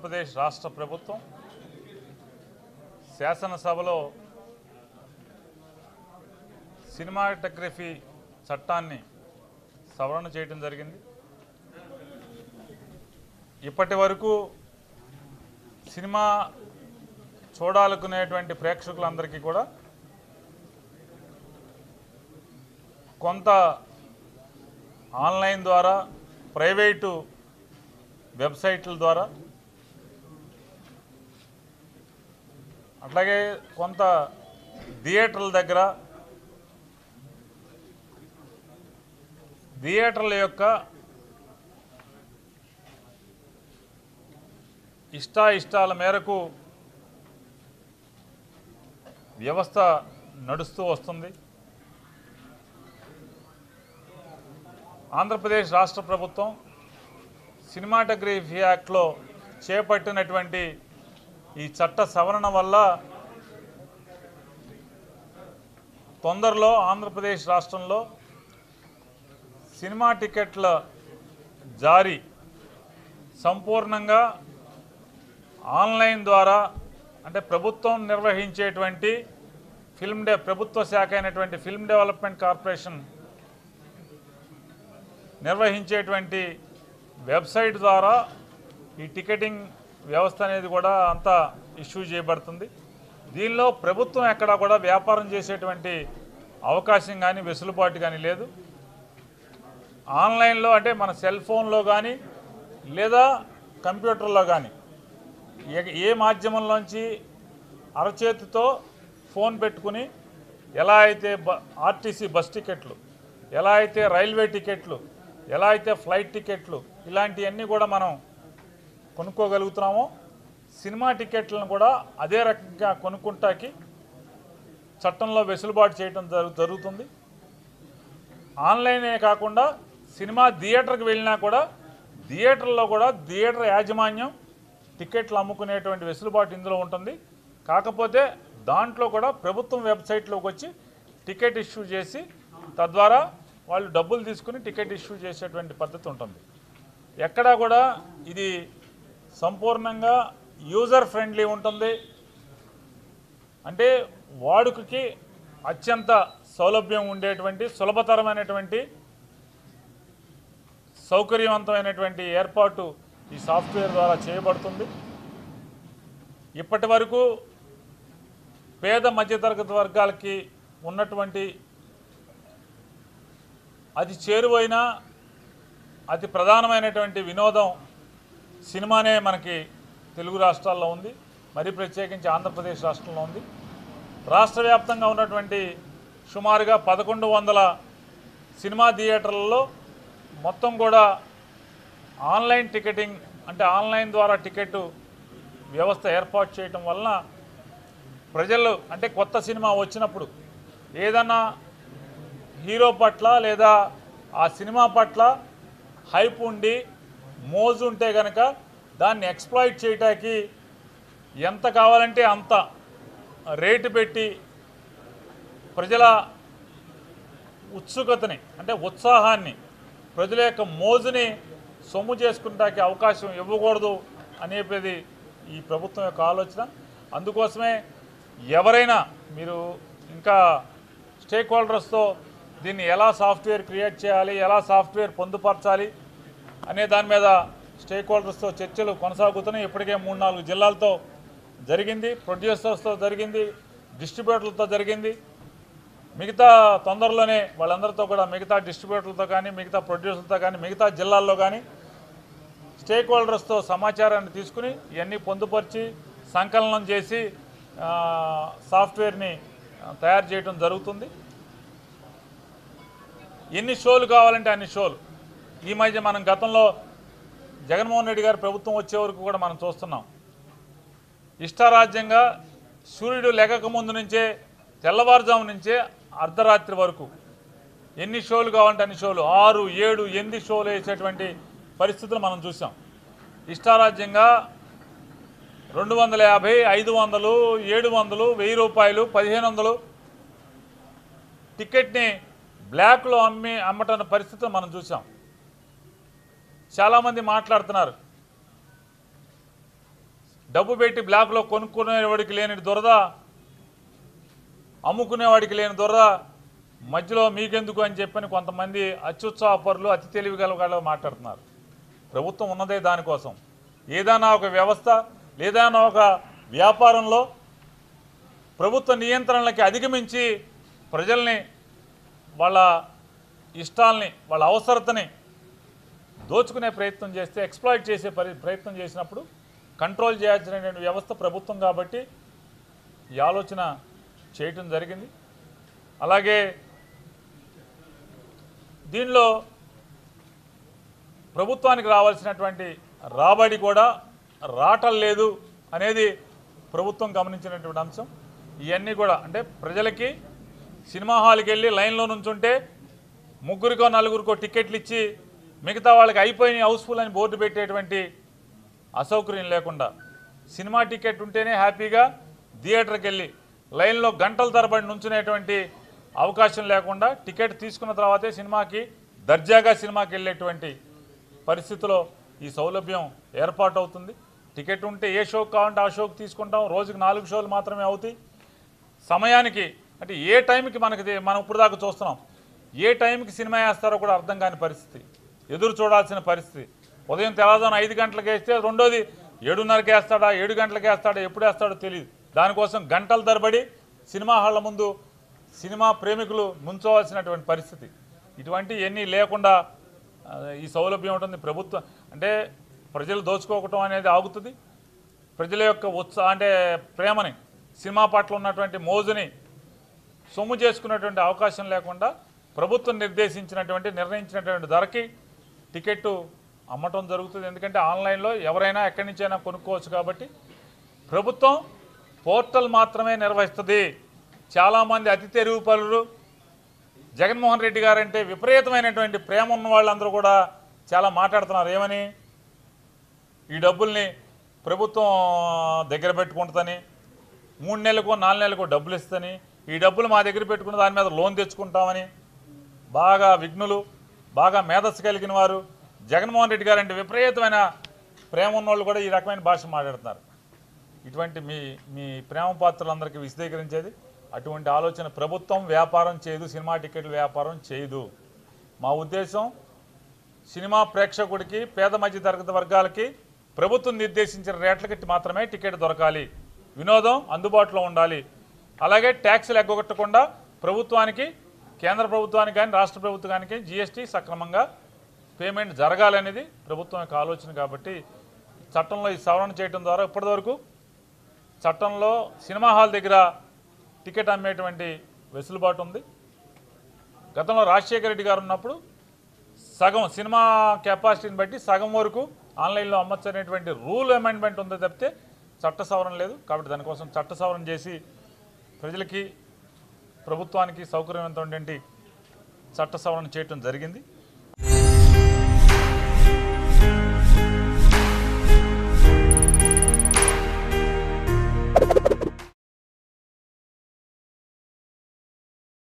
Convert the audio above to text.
ఆంధ్రప్రదేశ్ రాష్ట్ర ప్రభుత్వం శాసనసభలో సినిమాటోగ్రఫీ చట్టాన్ని సవరణ చేయడం జరిగింది ఇప్పటి వరకు సినిమా చూడాలనుకునేటువంటి ప్రేక్షకులందరికీ కూడా కొంత ఆన్లైన్ ద్వారా ప్రైవేటు వెబ్సైట్ల ద్వారా అట్లాగే కొంత థియేటర్ల దగ్గర థియేటర్ల యొక్క ఇష్టాయిష్టాల మేరకు వ్యవస్థ నడుస్తూ వస్తుంది ఆంధ్రప్రదేశ్ రాష్ట్ర ప్రభుత్వం సినిమాటోగ్రఫీ యాక్ట్లో చేపట్టినటువంటి ఈ చట్ట సవరణ వల్ల తొందరలో ఆంధ్రప్రదేశ్ రాష్ట్రంలో సినిమా టికెట్ల జారీ సంపూర్ణంగా ఆన్లైన్ ద్వారా అంటే ప్రభుత్వం నిర్వహించేటువంటి ఫిల్మ్ డే ప్రభుత్వ శాఖ అయినటువంటి ఫిల్మ్ డెవలప్మెంట్ కార్పొరేషన్ నిర్వహించేటువంటి వెబ్సైట్ ద్వారా ఈ టికెటింగ్ వ్యవస్థ అనేది కూడా అంతా ఇష్యూ చేయబడుతుంది దీనిలో ప్రభుత్వం ఎక్కడా కూడా వ్యాపారం చేసేటువంటి అవకాశం కానీ వెసులుబాటు కానీ లేదు ఆన్లైన్లో అంటే మన సెల్ ఫోన్లో కానీ లేదా కంప్యూటర్లో కానీ ఏ- ఏ మాధ్యమంలోంచి అరచేతితో ఫోన్ పెట్టుకుని ఎలా అయితే బ ఆర్టీసీ బస్ టికెట్లు ఎలా అయితే రైల్వే టికెట్లు ఎలా అయితే ఫ్లైట్ టికెట్లు ఇలాంటివన్నీ కూడా మనం కొనుక్కోగలుగుతున్నామో సినిమా టికెట్లను కూడా అదే రకంగా కొనుక్కుంటాకి చట్టంలో వెసులుబాటు చేయడం జరు- జరుగుతుంది ఆన్లైనే కాకుండా సినిమా థియేటర్కి వెళ్ళినా కూడా థియేటర్లో కూడా థియేటర్ యాజమాన్యం టికెట్లు అమ్ముకునేటువంటి వెసులుబాటు ఇందులో ఉంటుంది కాకపోతే దాంట్లో కూడా ప్రభుత్వం వెబ్సైట్లోకి వచ్చి టికెట్ ఇష్యూ చేసి తద్వారా వాళ్ళు డబ్బులు తీసుకుని టికెట్ ఇష్యూ చేసేటువంటి పద్ధతి ఉంటుంది ఎక్కడా కూడా ఇది సంపూర్ణంగా యూజర్ ఫ్రెండ్లీ ఉంటుంది అంటే వాడుకకి అత్యంత సౌలభ్యం ఉండేటువంటి సులభతరమైనటువంటి సౌకర్యవంతమైనటువంటి ఏర్పాటు ఈ సాఫ్ట్వేర్ ద్వారా చేయబడుతుంది ఇప్పటి వరకు పేద మధ్యతరగతి వర్గాలకి ఉన్నటువంటి అది చేరువైన అతి ప్రధానమైనటువంటి వినోదం సినిమానే మనకి తెలుగు రాష్ట్రాల్లో ఉంది మరి ప్రత్యేకించి ఆంధ్రప్రదేశ్ రాష్ట్రంలో ఉంది రాష్ట్ర వ్యాప్తంగా ఉన్నటువంటి సుమారుగా పదకొండు వందల సినిమా థియేటర్లలో మొత్తం కూడా ఆన్లైన్ టికెటింగ్ అంటే ఆన్లైన్ ద్వారా టికెట్ వ్యవస్థ ఏర్పాటు చేయటం వలన ప్రజలు అంటే కొత్త సినిమా వచ్చినప్పుడు ఏదన్నా హీరో పట్ల లేదా ఆ సినిమా పట్ల హైప్ ఉండి మోజు ఉంటే కనుక దాన్ని ఎక్స్ప్లాయిట్ చేయటానికి ఎంత కావాలంటే అంత రేటు పెట్టి ప్రజల ఉత్సుకతని అంటే ఉత్సాహాన్ని ప్రజల యొక్క మోజుని సొమ్ము చేసుకుంటానికి అవకాశం ఇవ్వకూడదు అనేది ఈ ప్రభుత్వం యొక్క ఆలోచన అందుకోసమే ఎవరైనా మీరు ఇంకా స్టేక్ హోల్డర్స్తో దీన్ని ఎలా సాఫ్ట్వేర్ క్రియేట్ చేయాలి ఎలా సాఫ్ట్వేర్ పొందుపరచాలి అనే దాని మీద స్టేక్ హోల్డర్స్తో చర్చలు కొనసాగుతున్నాయి ఇప్పటికే మూడు నాలుగు జిల్లాలతో జరిగింది ప్రొడ్యూసర్స్తో జరిగింది డిస్ట్రిబ్యూటర్లతో జరిగింది మిగతా తొందరలోనే వాళ్ళందరితో కూడా మిగతా డిస్ట్రిబ్యూటర్లతో కానీ మిగతా ప్రొడ్యూసర్లతో కానీ మిగతా జిల్లాల్లో కానీ స్టేక్ హోల్డర్స్తో సమాచారాన్ని తీసుకుని ఇవన్నీ పొందుపరిచి సంకలనం చేసి ఆ, సాఫ్ట్వేర్ని ఆ, తయారు చేయడం జరుగుతుంది ఎన్ని షోలు కావాలంటే అన్ని షోలు ఈ మధ్య మనం గతంలో జగన్మోహన్ రెడ్డి గారి ప్రభుత్వం వచ్చే వరకు కూడా మనం చూస్తున్నాం ఇష్టారాజ్యంగా సూర్యుడు లెగక ముందు నుంచే తెల్లవారుజాము నుంచే అర్ధరాత్రి వరకు ఎన్ని షోలు కావాలంటే అన్ని షోలు ఆరు ఏడు ఎనిమిది షోలు వేసేటువంటి పరిస్థితులు మనం చూసాం ఇష్టారాజ్యంగా రెండు వందల యాభై ఐదు వందలు ఏడు వందలు వెయ్యి రూపాయలు పదిహేను వందలు టికెట్ని బ్లాక్లో అమ్మి అమ్మటన్న పరిస్థితులు మనం చూసాం చాలామంది మాట్లాడుతున్నారు డబ్బు పెట్టి బ్లాక్లో కొనుక్కునేవాడికి లేని దురద అమ్ముకునేవాడికి లేని దురద మధ్యలో మీకెందుకు అని చెప్పని కొంతమంది అత్యుత్సాహపరులు అతి తెలివి గల మాట్లాడుతున్నారు ప్రభుత్వం ఉన్నదే దానికోసం ఏదైనా ఒక వ్యవస్థ లేదైనా ఒక వ్యాపారంలో ప్రభుత్వ నియంత్రణలకి అధిగమించి ప్రజల్ని వాళ్ళ ఇష్టాల్ని వాళ్ళ అవసరతని దోచుకునే ప్రయత్నం చేస్తే ఎక్స్ప్లాయిట్ చేసే పరి ప్రయత్నం చేసినప్పుడు కంట్రోల్ చేయాల్సినటువంటి వ్యవస్థ ప్రభుత్వం కాబట్టి ఈ ఆలోచన చేయటం జరిగింది అలాగే దీనిలో ప్రభుత్వానికి రావాల్సినటువంటి రాబడి కూడా రావటం లేదు అనేది ప్రభుత్వం గమనించినటువంటి అంశం ఇవన్నీ కూడా అంటే ప్రజలకి సినిమా హాల్కి వెళ్ళి లైన్లో నుంచుంటే ముగ్గురికో నలుగురికో టికెట్లు ఇచ్చి మిగతా వాళ్ళకి అయిపోయిన హౌస్ఫుల్ అని బోర్డు పెట్టేటువంటి అసౌకర్యం లేకుండా సినిమా టికెట్ ఉంటేనే హ్యాపీగా థియేటర్కి వెళ్ళి లైన్లో గంటల తరబడి నుంచునేటువంటి అవకాశం లేకుండా టికెట్ తీసుకున్న తర్వాతే సినిమాకి దర్జాగా సినిమాకి వెళ్ళేటువంటి పరిస్థితిలో ఈ సౌలభ్యం ఏర్పాటు అవుతుంది టికెట్ ఉంటే ఏ షోకి కావాలంటే ఆ షోకి తీసుకుంటాం రోజుకి నాలుగు షోలు మాత్రమే అవుతాయి సమయానికి అంటే ఏ టైంకి మనకి ఇది- మనం ఇప్పుడు దాకా చూస్తున్నాం ఏ టైంకి సినిమా వేస్తారో కూడా అర్థం కాని పరిస్థితి ఎదురు చూడాల్సిన పరిస్థితి ఉదయం తెల్లవారుజామున ఐదు గంటలకు వేస్తే రెండోది ఏడున్నరకి వేస్తాడా ఏడు గంటలకు వేస్తాడా ఎప్పుడు వేస్తాడో తెలియదు దానికోసం గంటల తరబడి సినిమా హాళ్ళ ముందు సినిమా ప్రేమికులు ముంచోవాల్సినటువంటి పరిస్థితి ఇటువంటి ఎన్ని లేకుండా ఆ, ఈ సౌలభ్యం ఉంటుంది ప్రభుత్వం అంటే ప్రజలు దోచుకోవటం అనేది ఆగుతుంది ప్రజల యొక్క ఉత్సాహ అంటే ప్రేమని సినిమా పట్ల ఉన్నటువంటి మోజుని సొమ్ము చేసుకునేటువంటి అవకాశం లేకుండా ప్రభుత్వం నిర్దేశించినటువంటి నిర్ణయించినటువంటి ధరకి టికెట్ అమ్మటం జరుగుతుంది ఎందుకంటే ఆన్లైన్లో ఎవరైనా ఎక్కడి నుంచైనా కొనుక్కోవచ్చు కాబట్టి ప్రభుత్వం పోర్టల్ మాత్రమే నిర్వహిస్తుంది చాలామంది అతి తెరువు పనులు జగన్మోహన్ రెడ్డి గారంటే విపరీతమైనటువంటి ప్రేమ ఉన్న వాళ్ళందరూ కూడా చాలా మాట్లాడుతున్నారు ఏమని ఈ డబ్బుల్ని ప్రభుత్వం దగ్గర పెట్టుకుంటుందని మూడు నెలలకు నాలుగు నెలలకు డబ్బులు ఇస్తని ఈ డబ్బులు మా దగ్గర పెట్టుకున్న దాని మీద లోన్ తెచ్చుకుంటామని బాగా విఘ్నులు బాగా మేధస్సు కలిగిన వారు జగన్మోహన్ రెడ్డి గారు అంటే విపరీతమైన ప్రేమ ఉన్నోళ్ళు కూడా ఈ రకమైన భాష మాట్లాడుతున్నారు ఇటువంటి మీ మీ ప్రేమ పాత్రలందరికీ విశదీకరించేది అటువంటి ఆలోచన ప్రభుత్వం వ్యాపారం చేయదు సినిమా టికెట్ల వ్యాపారం చేయదు మా ఉద్దేశం సినిమా ప్రేక్షకుడికి పేద మధ్య తరగతి వర్గాలకి ప్రభుత్వం నిర్దేశించిన రేట్లకి మాత్రమే టికెట్ దొరకాలి వినోదం అందుబాటులో ఉండాలి అలాగే ట్యాక్సులు ఎగ్గొట్టకుండా ప్రభుత్వానికి కేంద్ర ప్రభుత్వానికి కానీ రాష్ట్ర ప్రభుత్వానికి జీఎస్టీ సక్రమంగా పేమెంట్ జరగాలనేది ప్రభుత్వం యొక్క ఆలోచన కాబట్టి చట్టంలో ఈ సవరణ చేయడం ద్వారా ఇప్పటివరకు చట్టంలో సినిమా హాల్ దగ్గర టికెట్ అమ్మేటువంటి వెసులుబాటు ఉంది గతంలో రాజశేఖర రెడ్డి గారు ఉన్నప్పుడు సగం సినిమా కెపాసిటీని బట్టి సగం వరకు ఆన్లైన్లో అమ్మచ్చు అనేటువంటి రూల్ అమెండ్మెంట్ ఉంది తప్పితే చట్ట సవరణ లేదు కాబట్టి దానికోసం చట్ట సవరణ చేసి ప్రజలకి ప్రభుత్వానికి సౌకర్యవంతమైనటువంటి చట్ట సవరణ చేయటం జరిగింది